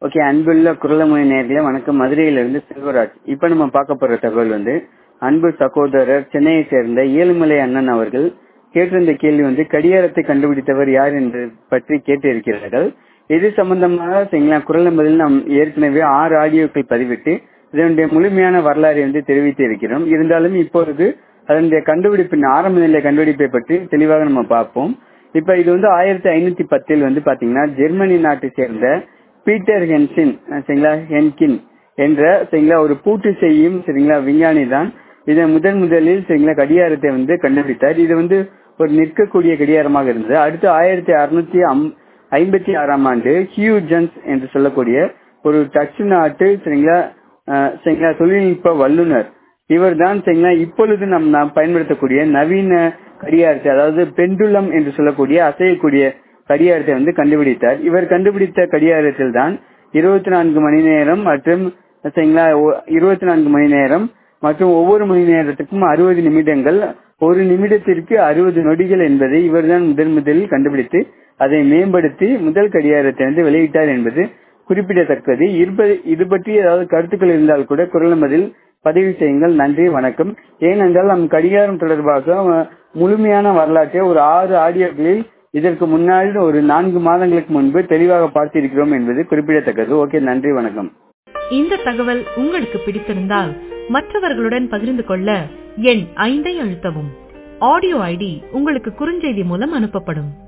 okay அன்புள்ள குரலமொழி நேர்களே வணக்கம் மதுரையிலிருந்து செல்வராஜ் இப்ப நம்ம பார்க்க போற தகவல் வந்து அன்பு சகோதரர் சென்னையை சேர்ந்த ஏழுமலை அண்ணன் அவர்கள் கேட்டிருந்த கேள்வி வந்து கடிகாரத்தை கண்டுபிடித்தவர் யார் என்று பற்றி கேட்டு இருக்கிறார்கள் இது சம்பந்தமாக சரிங்களா குரல் நம்பரில் நாம் ஏற்கனவே ஆறு ஆடியோக்கள் பதிவிட்டு இதனுடைய முழுமையான வரலாறை வந்து தெரிவித்து இருக்கிறோம் இருந்தாலும் இப்பொழுது அதனுடைய கண்டுபிடிப்பின் ஆரம்ப நிலை கண்டுபிடிப்பை பற்றி தெளிவாக நம்ம பார்ப்போம் இப்ப இது வந்து ஆயிரத்தி ஐநூத்தி பத்தில் வந்து பாத்தீங்கன்னா ஜெர்மனி நாட்டை சேர்ந்த பீட்டர் ஹென்சின் சரிங்களா ஹென்கின் என்ற சரிங்களா ஒரு பூட்டு செய்யும் சரிங்களா விஞ்ஞானி தான் இதை முதன் முதலில் சரிங்களா கடிகாரத்தை வந்து கண்டுபிடித்தார் இது வந்து ஒரு நிற்கக்கூடிய கடிகாரமாக இருந்தது அடுத்து ஆயிரத்தி அறுநூத்தி ஐம்பத்தி ஆறாம் ஆண்டு ஹியூ ஜன்ஸ் என்று சொல்லக்கூடிய ஒரு டச் நாட்டு சரிங்களா சரிங்களா தொழில்நுட்ப வல்லுநர் இவர் தான் சரிங்களா இப்பொழுது நம் நாம் பயன்படுத்தக்கூடிய நவீன கடிகாரத்தை அதாவது பெண்டுலம் என்று சொல்லக்கூடிய அசையக்கூடிய கடிகாரத்தை வந்து கண்டுபிடித்தார் இவர் கண்டுபிடித்த கடிகாரத்தில் தான் இருபத்தி நான்கு மணி நேரம் மற்றும் சரிங்களா இருபத்தி நான்கு மணி நேரம் மற்றும் ஒவ்வொரு மணி நேரத்துக்கும் அறுபது நிமிடங்கள் ஒரு நிமிடத்திற்கு அறுபது நொடிகள் என்பதை இவர்தான் முதன் முதலில் கண்டுபிடித்து அதை மேம்படுத்தி முதல் கடிகாரத்தை வந்து வெளியிட்டார் என்பது குறிப்பிடத்தக்கது இது பற்றி ஏதாவது கருத்துக்கள் இருந்தால் கூட குரல் பதில் பதிவு செய்யுங்கள் நன்றி வணக்கம் ஏனென்றால் நம் கடிகாரம் தொடர்பாக முழுமையான வரலாற்றை ஒரு ஆறு ஆடியோக்களில் இதற்கு முன்னாடி ஒரு நான்கு மாதங்களுக்கு முன்பு தெளிவாக பார்த்திருக்கிறோம் என்பது குறிப்பிடத்தக்கது ஓகே நன்றி வணக்கம் இந்த தகவல் உங்களுக்கு பிடித்திருந்தால் மற்றவர்களுடன் பகிர்ந்து கொள்ள எண் ஐந்தை அழுத்தவும் ஆடியோ ஐடி உங்களுக்கு குறுஞ்செய்தி மூலம் அனுப்பப்படும்